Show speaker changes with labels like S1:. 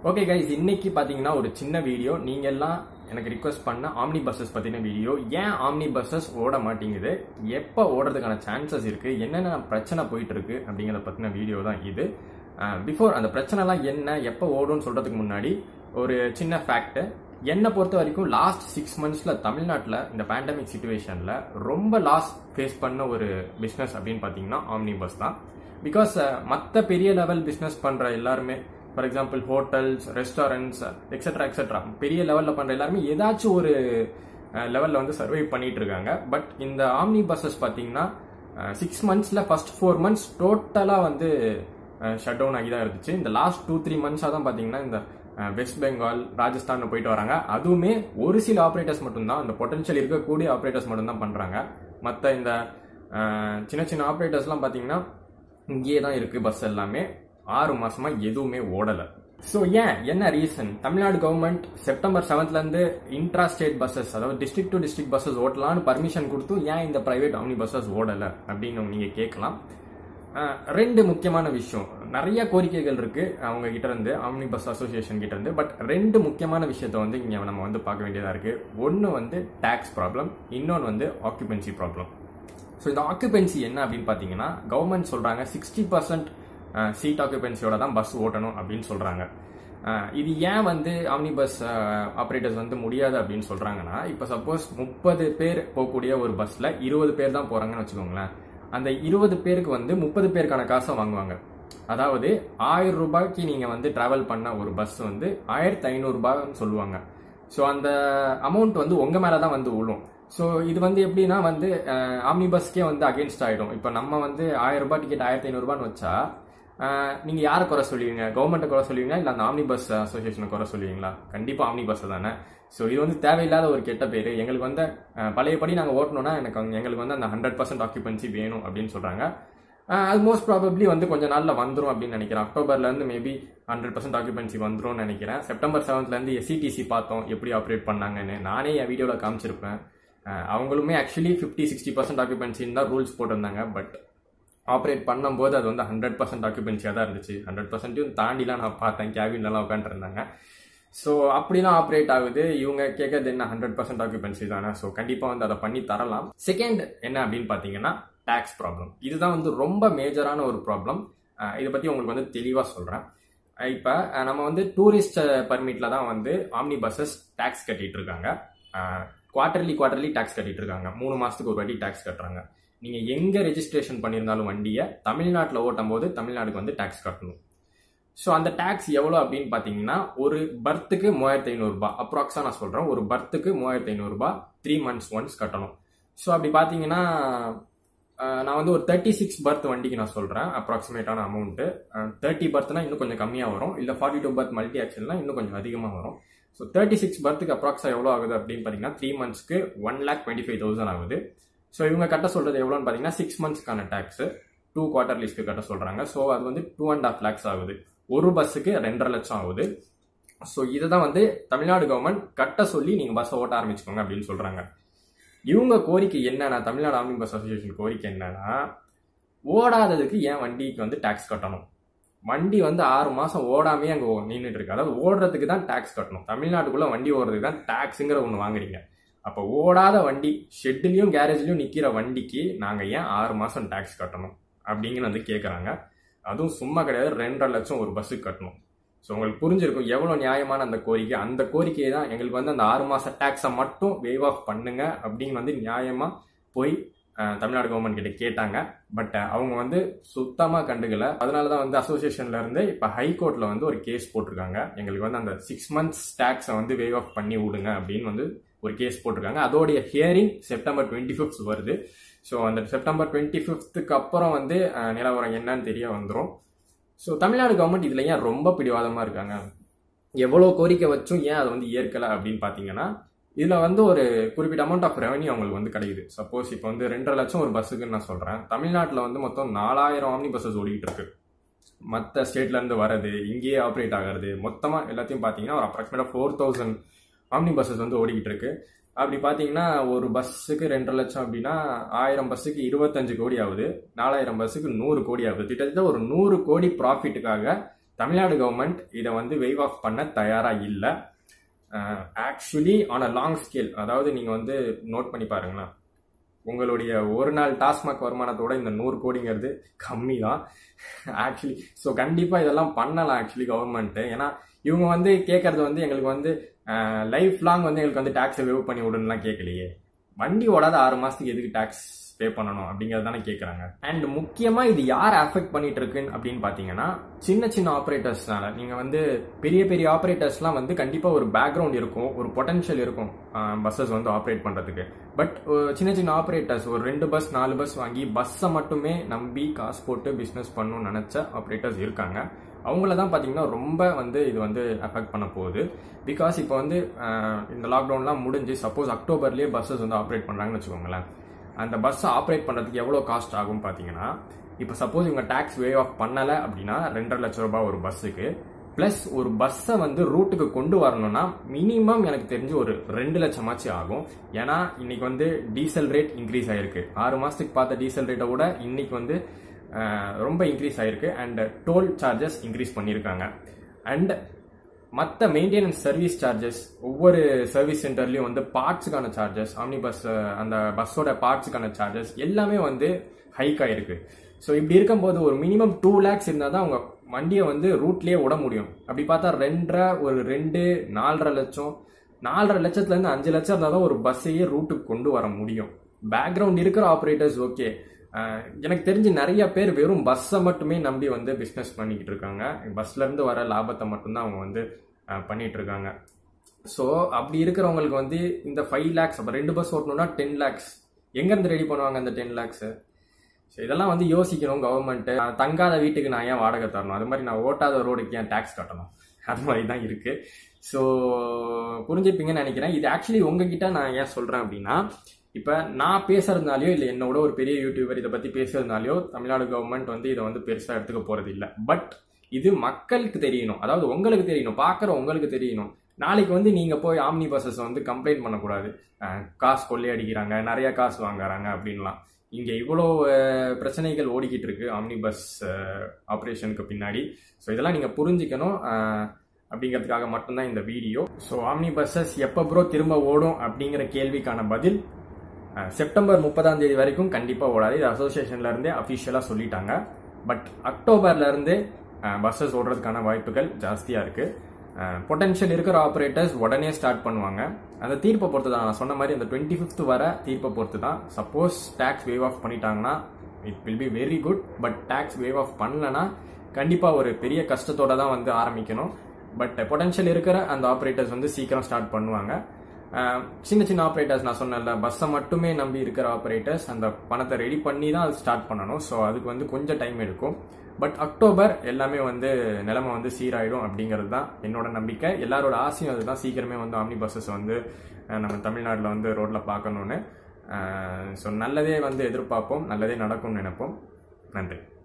S1: okay guys இன்னைக்கு பாத்தீங்கன்னா ஒரு சின்ன வீடியோ நீங்க எல்லாம் எனக்கு ரிக்வஸ்ட் பண்ண ஆம்னி பஸ்ஸஸ் பத்தின வீடியோ ஏன் ஆம்னி பஸ்ஸஸ் ஓட மாட்டேங்குது எப்போ ஓடுறதுக்கான சான்சஸ் இருக்கு என்னென்ன பிரச்சனை போயிட்டு இருக்கு அப்படிங்கிறத பத்தின வீடியோ தான் இது பிஃபோர் அந்த பிரச்சனைலாம் என்ன எப்போ ஓடும்னு சொல்றதுக்கு முன்னாடி ஒரு சின்ன ஃபேக்ட் என்னை பொறுத்த வரைக்கும் லாஸ்ட் சிக்ஸ் மந்த்ஸ்ல தமிழ்நாட்டில் இந்த பேண்டமிக் சுச்சுவேஷன்ல ரொம்ப லாஸ் ஃபேஸ் பண்ண ஒரு பிஸ்னஸ் அப்படின்னு பார்த்தீங்கன்னா ஆம்னி பஸ் தான் பிகாஸ் மற்ற பெரிய லெவல் பிஸ்னஸ் பண்ற எல்லாருமே for example hotels restaurants etcetera etcetera பெரிய லெவலில் பண்ற எல்லாருமே ஏதாச்சும் ஒரு லெவலில் வந்து சர்வை பண்ணிட்டு இருக்காங்க பட் இந்த ஆம்னி பஸ்ஸஸ் பார்த்தீங்கன்னா சிக்ஸ் மந்த்ஸில் ஃபர்ஸ்ட் ஃபோர் மந்த்ஸ் டோட்டலாக வந்து ஷட் டவுன் ஆகி தான் இருந்துச்சு இந்த லாஸ்ட் டூ த்ரீ மந்த்ஸாக தான் பார்த்தீங்கன்னா இந்த வெஸ்ட் பெங்கால் ராஜஸ்தான் போயிட்டு வராங்க அதுவுமே ஒரு சில ஆப்ரேட்டர்ஸ் மட்டும்தான் இந்த பொட்டன்ஷியல் இருக்கக்கூடிய ஆப்ரேட்டர்ஸ் மட்டும்தான் பண்ணுறாங்க மற்ற இந்த சின்ன சின்ன ஆப்ரேட்டர்ஸ்லாம் பார்த்தீங்கன்னா இங்கேயே தான் இருக்கு பஸ் எல்லாமே ஆறு மாசமா எதுவுமே ஓடல ஸோ ஏன் என்ன ரீசன் தமிழ்நாடு கவர்மெண்ட் செப்டம்பர் செவன்த்ல இருந்து இன்ட்ரா ஸ்டேட் பஸ்ஸஸ் அதாவது டிஸ்ட்ரிக்ட் டு டிஸ்ட்ரிக்ட் பஸ்ஸஸ் ஓட்டலாம்னு பர்மிஷன் கொடுத்து ஏன் இந்த பிரைவேட் ஆம்னி பஸ்ஸஸ் ஓடல அப்படின்னு நீங்க கேட்கலாம் ரெண்டு முக்கியமான விஷயம் நிறைய கோரிக்கைகள் இருக்கு அவங்க கிட்ட இருந்து ஆம்னி பஸ் அசோசியேஷன் கிட்ட இருந்து பட் ரெண்டு முக்கியமான விஷயத்த வந்து இங்க நம்ம வந்து பார்க்க வேண்டியதா இருக்கு ஒன்னு வந்து டாக்ஸ் ப்ராப்ளம் இன்னொன்று வந்து ஆக்குபென்சி ப்ராப்ளம் ஸோ இந்த ஆக்குபென்சி என்ன அப்படின்னு பார்த்தீங்கன்னா கவர்மெண்ட் சொல்றாங்க சிக்ஸ்டி பர்சன்ட் சீட் ஆக்குபென்சியோட தான் பஸ் ஓட்டணும் அப்படின்னு சொல்றாங்க இது ஏன் வந்து ஆம்னி பஸ் ஆப்ரேட்டர்ஸ் வந்து முடியாது அப்படின்னு சொல்றாங்கன்னா இப்போ சப்போஸ் முப்பது பேர் போகக்கூடிய ஒரு பஸ்ல இருபது பேர் தான் போறாங்கன்னு வச்சுக்கோங்களேன் அந்த இருபது பேருக்கு வந்து முப்பது பேருக்கான காசை வாங்குவாங்க அதாவது ஆயிரம் ரூபாய்க்கு நீங்க வந்து டிராவல் பண்ண ஒரு பஸ் வந்து ஆயிரத்தி ஐநூறு ரூபாய்னு சொல்லுவாங்க ஸோ அந்த அமௌண்ட் வந்து உங்க மேல தான் வந்து விழும் ஸோ இது வந்து எப்படின்னா வந்து ஆம்னி பஸ்க்கே வந்து அகேன்ஸ்ட் ஆயிடும் இப்போ நம்ம வந்து ஆயிரம் ரூபாய் டிக்கெட் ஆயிரத்தி ஐநூறுபான்னு வச்சா நீங்க யாரை குறை சொல்லுவீங்க கவர்மெண்ட்டை குறை சொல்லுவீங்களா இல்லை அந்த ஆம்னி பஸ் அசோசியேஷனை குறை சொல்லுவீங்களா கண்டிப்பா ஆம்னி பஸ் தானே ஸோ இது வந்து தேவையில்லாத ஒரு கெட்ட பேர் எங்களுக்கு வந்து பழையபடி நாங்கள் ஓட்டணும்னா எனக்கு எங்களுக்கு வந்து அந்த ஹண்ட்ரட் பர்சன்ட் ஆக்குபென்சி வேணும் அப்படின்னு சொல்றாங்க அது மோஸ்ட் ப்ராபப்ளி வந்து கொஞ்சம் நாளில் வந்துடும் அப்படின்னு நினைக்கிறேன் அக்டோபர்ல இருந்து மேபி ஹண்ட்ரட் பர்சன்ட் ஆக்குபென்சி வந்துடும் நினைக்கிறேன் செப்டம்பர் செவன்த்ல இருந்து எஸ்சிடிசி பார்த்தோம் எப்படி ஆப்ரேட் பண்ணாங்கன்னு நானே என் வீடியோவில் காமிச்சிருப்பேன் அவங்களுமே ஆக்சுவலி ஃபிஃப்டி சிக்ஸ்டி பர்சன்ட் ஆக்குபென்சின்னு தான் ரூல்ஸ் போட்டிருந்தாங்க பட் ஆப்ரேட் பண்ணும்போது அது வந்து ஹண்ட்ரட் பர்சன்ட் ஆக்குபென்சியாக தான் இருந்துச்சு ஹண்ட்ரட் பர்சன்ட்டையும் தாண்டிலாம் நான் பார்த்தேன் கேபின்லலாம் உட்காந்துருந்தாங்க ஸோ அப்படிலாம் ஆப்ரேட் ஆகுது இவங்க கேட்கறது என்ன ஹண்ட்ரட் பர்சன்ட் ஆக்குபென்சி தானே ஸோ கண்டிப்பாக வந்து அதை பண்ணி தரலாம் செகண்ட் என்ன அப்படின்னு பார்த்தீங்கன்னா டேக்ஸ் ப்ராப்ளம் இதுதான் வந்து ரொம்ப மேஜரான ஒரு ப்ராப்ளம் இதை பற்றி உங்களுக்கு வந்து தெளிவாக சொல்கிறேன் இப்போ நம்ம வந்து டூரிஸ்ட் பர்மிட்ல தான் வந்து ஆம்னி பஸ்ஸஸ் டேக்ஸ் கட்டிட்டு இருக்காங்க குவார்டர்லி குவார்டர்லி டேக்ஸ் கட்டிட்டு இருக்காங்க மூணு மாசத்துக்கு ஒரு வாட்டி டேக்ஸ் கட்டுறாங்க நீங்க எங்க ரெஜிஸ்ட்ரேஷன் பண்ணியிருந்தாலும் வண்டியை தமிழ்நாட்டில் ஓட்டும் போது தமிழ்நாடுக்கு வந்து டேக்ஸ் கட்டணும் ஸோ அந்த டேக்ஸ் எவ்வளோ அப்படின்னு பார்த்தீங்கன்னா ஒரு பர்த்துக்கு மூவாயிரத்தி ஐநூறுரூபா அப்ராக்ஸாக நான் சொல்கிறேன் ஒரு பர்த்துக்கு மூவாயிரத்தி ஐநூறுரூபா த்ரீ மந்த்ஸ் ஒன்ஸ் கட்டணும் ஸோ அப்படி பார்த்தீங்கன்னா நான் வந்து ஒரு தேர்ட்டி சிக்ஸ் பர்த் வண்டிக்கு நான் சொல்கிறேன் அப்ராக்சிமேட்டான அமௌண்ட்டு தேர்ட்டி பர்த்னா இன்னும் கொஞ்சம் கம்மியாக வரும் இல்லை ஃபார்ட்டி டூ பர்த் மல்டி ஆக்ஷன்லாம் இன்னும் கொஞ்சம் அதிகமாக வரும் ஸோ தேர்ட்டி சிக்ஸ் பர்த்துக்கு அப்ராக்ஸா எவ்வளோ ஆகுது அப்படின்னு பார்த்தீங்கன்னா த்ரீ மந்த்ஸ்க்கு one lakh twenty five thousand ஆகுது ஸோ இவங்க கட்ட சொல்றது எவ்வளோன்னு பார்த்தீங்கன்னா சிக்ஸ் மந்த்ஸ்க்கான டேக்ஸ் டூ குவார்டர் லிஸ்க்கு கட்ட சொல்றாங்க ஸோ அது வந்து டூ அண்ட் ஆஃப் லேக்ஸ் ஆகுது ஒரு பஸ்ஸுக்கு ரெண்டரை லட்சம் ஆகுது ஸோ இதை தான் வந்து தமிழ்நாடு கவர்மெண்ட் கட்ட சொல்லி நீங்க பஸ்ஸை ஓட்ட ஆரம்பிச்சுக்கோங்க அப்படின்னு சொல்றாங்க இவங்க கோரிக்கை என்னன்னா தமிழ்நாடு ஆம்னி பஸ் அசோசியேஷன் கோரிக்கை என்னன்னா ஓடாததுக்கு ஏன் வண்டிக்கு வந்து டேக்ஸ் கட்டணும் வண்டி வந்து ஆறு மாசம் ஓடாமே அங்கே நின்றுட்டு இருக்கு அதாவது ஓடுறதுக்கு தான் டேக்ஸ் கட்டணும் தமிழ்நாட்டுக்குள்ள வண்டி ஓடுறதுக்கு தான் டேக்ஸுங்கிற ஒன்று வாங்குறீங்க அப்போ ஓடாத வண்டி ஷெட்லையும் கேரேஜ்லையும் நிற்கிற வண்டிக்கு நாங்கள் ஏன் ஆறு மாதம் டேக்ஸ் கட்டணும் அப்படிங்கன்னு வந்து கேட்குறாங்க அதுவும் சும்மா கிடையாது ரெண்டரை லட்சம் ஒரு பஸ்ஸுக்கு கட்டணும் ஸோ உங்களுக்கு புரிஞ்சிருக்கும் எவ்வளோ நியாயமான அந்த கோரிக்கை அந்த கோரிக்கையை தான் எங்களுக்கு வந்து அந்த ஆறு மாத டேக்ஸை மட்டும் வேவ் ஆஃப் பண்ணுங்க அப்படின்னு வந்து நியாயமாக போய் தமிழ்நாடு கவர்மெண்ட் கிட்ட கேட்டாங்க பட் அவங்க வந்து சுத்தமாக கண்டுக்கல அதனால தான் வந்து அசோசியேஷன்ல இருந்து இப்போ ஹைகோர்ட்ல வந்து ஒரு கேஸ் போட்டிருக்காங்க எங்களுக்கு வந்து அந்த சிக்ஸ் மந்த்ஸ் டேக்ஸை வந்து வேவ் ஆஃப் பண்ணி விடுங்க அப்படின்னு வந்து ஒரு கேஸ் போட்டிருக்காங்க அதோடைய ஹியரிங் செப்டம்பர் டுவெண்ட்டி ஃபிஃப்த் வருது ஸோ அந்த செப்டம்பர் டுவெண்ட்டி ஃபிஃப்த்துக்கு அப்புறம் வந்து நிலவரம் என்னன்னு தெரிய வந்துடும் ஸோ தமிழ்நாடு கவர்மெண்ட் இதில் ஏன் ரொம்ப பிடிவாதமாக இருக்காங்க எவ்வளோ கோரிக்கை வச்சும் ஏன் அதை வந்து ஏற்கலை அப்படின்னு பார்த்தீங்கன்னா இதில் வந்து ஒரு குறிப்பிட்ட அமௌண்ட் ஆஃப் ரெவன்யூ அவங்களுக்கு வந்து கிடைக்குது சப்போஸ் இப்போ வந்து ரெண்டரை லட்சம் ஒரு பஸ்ஸுக்குன்னு நான் சொல்கிறேன் தமிழ்நாட்டில் வந்து மொத்தம் நாலாயிரம் ஆம்னி பஸ்ஸஸ் ஓடிக்கிட்டு இருக்கு மற்ற ஸ்டேட்லேருந்து வர்றது இங்கேயே ஆப்ரேட் ஆகிறது மொத்தமாக எல்லாத்தையும் பார்த்தீங்கன்னா ஒரு அப்ராக்சிமேட்டாக ஃபோர் தௌசண்ட் ஆம்னி பஸ்ஸஸ் வந்து ஓடிக்கிட்டு இருக்கு அப்படி பார்த்தீங்கன்னா ஒரு பஸ்ஸுக்கு ரெண்டரை லட்சம் அப்படின்னா ஆயிரம் பஸ்ஸுக்கு இருபத்தஞ்சு கோடி ஆகுது நாலாயிரம் பஸ்ஸுக்கு நூறு கோடி ஆகுது கிட்டத்தட்ட ஒரு நூறு கோடி ப்ராஃபிட்டுக்காக தமிழ்நாடு கவர்மெண்ட் இதை வந்து வெய்வ் ஆஃப் பண்ண தயாராக இல்லை actually on a long scale அதாவது நீங்கள் வந்து நோட் பண்ணி பாருங்களேன் உங்களுடைய ஒரு நாள் டாஸ்மாக் வருமானத்தோட இந்த நூறு கோடிங்கிறது கம்மி தான் ஆக்சுவலி ஸோ கண்டிப்பாக இதெல்லாம் பண்ணலாம் ஆக்சுவலி கவர்மெண்ட்டு ஏன்னா இவங்க வந்து கேட்கறது வந்து எங்களுக்கு வந்து லைஃப் லாங் வந்து எங்களுக்கு வந்து டேக்ஸை வேவ் பண்ணி விடுன்னுலாம் கேட்கலையே வண்டி ஓடாத ஆறு மாதத்துக்கு எதுக்கு டேக்ஸ் பே பண்ணணும் அப்படிங்கிறது தானே கேட்குறாங்க அண்ட் முக்கியமாக இது யார் அஃபெக்ட் பண்ணிட்டு இருக்குன்னு அப்படின்னு பார்த்தீங்கன்னா சின்ன சின்ன ஆப்ரேட்டர்ஸ்னால நீங்கள் வந்து பெரிய பெரிய ஆப்ரேட்டர்ஸ்லாம் வந்து கண்டிப்பாக ஒரு பேக்ரவுண்ட் இருக்கும் ஒரு பொட்டன்ஷியல் இருக்கும் பஸ்ஸஸ் வந்து ஆப்ரேட் பண்ணுறதுக்கு பட் சின்ன சின்ன ஆப்ரேட்டர்ஸ் ஒரு ரெண்டு பஸ் நாலு பஸ் வாங்கி பஸ்ஸை மட்டுமே நம்பி காசு போட்டு பிஸ்னஸ் பண்ணணும்னு நினச்ச ஆப்ரேட்டர்ஸ் இருக்காங்க அவங்கள தான் பார்த்தீங்கன்னா ரொம்ப வந்து இது வந்து அஃபெக்ட் பண்ண போகுது பிகாஸ் இப்போ வந்து இந்த லாக்டவுன்லாம் முடிஞ்சு சப்போஸ் அக்டோபர்லேயே பஸ்ஸஸ் வந்து ஆப்ரேட் பண்ணுறாங்கன்னு வச்சுக்கோங்களேன் அந்த பஸ்ஸை ஆப்ரேட் பண்ணுறதுக்கு எவ்வளோ காஸ்ட் ஆகும் பார்த்தீங்கன்னா இப்போ சப்போஸ் இவங்க டேக்ஸ் வே ஆஃப் பண்ணலை அப்படின்னா ரெண்டரை லட்ச ரூபாய் ஒரு பஸ்ஸுக்கு ப்ளஸ் ஒரு பஸ்ஸை வந்து ரூட்டுக்கு கொண்டு வரணும்னா மினிமம் எனக்கு தெரிஞ்சு ஒரு ரெண்டு லட்சமாச்சு ஆகும் ஏன்னா இன்னைக்கு வந்து டீசல் ரேட் இன்க்ரீஸ் ஆயிருக்கு ஆறு மாதத்துக்கு பார்த்த டீசல் ரேட்டை விட இன்னைக்கு வந்து ரொம்ப இன்க்ரீஸ் ஆயிருக்கு அண்ட் டோல் சார்ஜஸ் இன்க்ரீஸ் பண்ணியிருக்காங்க அண்ட் மற்ற மெயின்டெனன்ஸ் சர்வீஸ் சார்ஜஸ் ஒவ்வொரு சர்வீஸ் சென்டர்லையும் வந்து பார்ட்ஸுக்கான சார்ஜஸ் ஆம்னி பஸ் அந்த பஸ்ஸோட பார்ட்ஸுக்கான சார்ஜஸ் எல்லாமே வந்து ஹைக் ஆயிருக்கு ஸோ இப்படி இருக்கும்போது ஒரு மினிமம் டூ லேக்ஸ் இருந்தால் தான் அவங்க வண்டியை வந்து ரூட்லேயே விட முடியும் அப்படி பார்த்தா ரெண்டரை ஒரு ரெண்டு நாலரை லட்சம் நாலரை லட்சத்துலேருந்து அஞ்சு லட்சம் இருந்தால் தான் ஒரு பஸ்ஸையே ரூட்டுக்கு கொண்டு வர முடியும் பேக்ரவுண்ட் இருக்கிற ஆப்ரேட்டர்ஸ் ஓகே எனக்கு தெரிஞ்சு நிறைய பேர் வெறும் பஸ்ஸை மட்டுமே நம்பி வந்து பிஸ்னஸ் பண்ணிக்கிட்டு இருக்காங்க பஸ்ல இருந்து வர லாபத்தை மட்டும்தான் அவங்க வந்து பண்ணிட்டு இருக்காங்க ஸோ அப்படி இருக்கிறவங்களுக்கு வந்து இந்த ஃபைவ் லேக்ஸ் அப்போ ரெண்டு பஸ் ஓட்டணும்னா டென் லேக்ஸ் எங்கேருந்து ரெடி பண்ணுவாங்க அந்த டென் லேக்ஸ் ஸோ இதெல்லாம் வந்து யோசிக்கணும் கவர்மெண்ட் தங்காத வீட்டுக்கு நான் ஏன் வாடகை தரணும் அது மாதிரி நான் ஓட்டாத ரோடுக்கு ஏன் டேக்ஸ் கட்டணும் அது மாதிரி தான் இருக்கு ஸோ புரிஞ்சுப்பீங்கன்னு நினைக்கிறேன் இது ஆக்சுவலி உங்ககிட்ட நான் ஏன் சொல்றேன் அப்படின்னா இப்போ நான் பேசுறதுனாலயோ இல்லை என்னோட ஒரு பெரிய யூடியூபர் இதை பற்றி பேசுறதுனாலயோ தமிழ்நாடு கவர்மெண்ட் வந்து இதை வந்து பெருசாக எடுத்துக்க போறது இல்லை பட் இது மக்களுக்கு தெரியணும் அதாவது உங்களுக்கு தெரியணும் பார்க்குற உங்களுக்கு தெரியணும் நாளைக்கு வந்து நீங்கள் போய் ஆம்னி பஸ்ஸஸ் வந்து கம்ப்ளைண்ட் பண்ணக்கூடாது காசு கொள்ளையடிக்கிறாங்க நிறைய காசு வாங்குறாங்க அப்படின்லாம் இங்கே இவ்வளோ பிரச்சனைகள் ஓடிக்கிட்டு இருக்கு ஆம்னி பஸ் ஆப்ரேஷனுக்கு பின்னாடி ஸோ இதெல்லாம் நீங்கள் புரிஞ்சுக்கணும் அப்படிங்கிறதுக்காக மட்டும்தான் இந்த வீடியோ ஸோ ஆம்னி பஸ்ஸஸ் எப்போ ப்ரோ திரும்ப ஓடும் அப்படிங்கிற கேள்விக்கான பதில் செப்டம்பர் முப்பதாம் தேதி வரைக்கும் கண்டிப்பாக ஓடாது இது அசோசியேஷன்ல இருந்தே அஃபிஷியலாக சொல்லிட்டாங்க பட் அக்டோபர்ல இருந்து பஸ்ஸஸ் ஓடுறதுக்கான வாய்ப்புகள் ஜாஸ்தியாக இருக்கு பொட்டன்ஷியல் இருக்கிற ஆப்ரேட்டர்ஸ் உடனே ஸ்டார்ட் பண்ணுவாங்க அந்த தீர்ப்பை பொறுத்து தான் நான் சொன்ன மாதிரி அந்த டுவெண்ட்டி ஃபிஃப்த் வர தீர்ப்பை பொறுத்து தான் சப்போஸ் டேக்ஸ் வேவ் ஆஃப் பண்ணிட்டாங்கன்னா it will be very good but tax waive off பண்ணலன்னா கண்டிப்பாக ஒரு பெரிய கஷ்டத்தோட தான் வந்து ஆரம்பிக்கணும் பட் பொட்டன்ஷியல் இருக்கிற அந்த ஆப்ரேட்டர்ஸ் வந்து சீக்கிரம் ஸ்டார்ட் பண்ணுவாங்க சின்ன சின்ன ஆப்ரேட்டர்ஸ் நான் சொன்னேன்ல பஸ்ஸை மட்டுமே நம்பி இருக்கிற ஆப்ரேட்டர்ஸ் அந்த பணத்தை ரெடி பண்ணி தான் அது ஸ்டார்ட் பண்ணணும் ஸோ அதுக்கு வந்து கொஞ்சம் டைம் எடுக்கும் பட் அக்டோபர் எல்லாமே வந்து நிலைமை வந்து சீராயிடும் அப்படிங்கிறது தான் என்னோட நம்பிக்கை எல்லாரோட ஆசையும் அதுதான் சீக்கிரமே வந்து ஆம்னி பஸ்ஸஸ் வந்து நம்ம தமிழ்நாட்டில் வந்து ரோட்டில் பார்க்கணுன்னு ஸோ நல்லதே வந்து எதிர்பார்ப்போம் நல்லதே நடக்கும்னு நினைப்போம் நன்றி